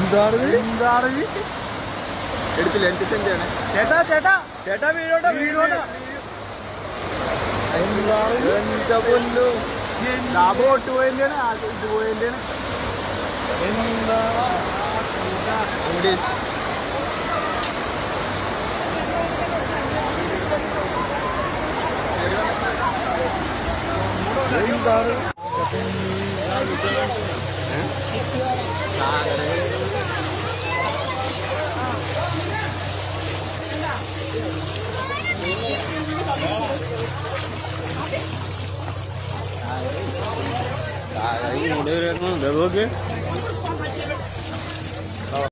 എന്താണ് എന്താണ് എടുത്തില്ല എനിക്ക് സെന്റാണ് ചേട്ടാ ചേട്ടാ ചേട്ടാ വീടോട്ടാ വീടോട്ടാ എന്താണ് എന്റെ പൊന്നു ആ ബോട്ട് പോയതിന്റെയാണ് ആ ഇത് പോയതിന്റെയാണ് എന്താ ഇംഗ്ലീഷ് എന്താണ് ഇങ്ങോട്ട് വരുന്നു നോക്ക്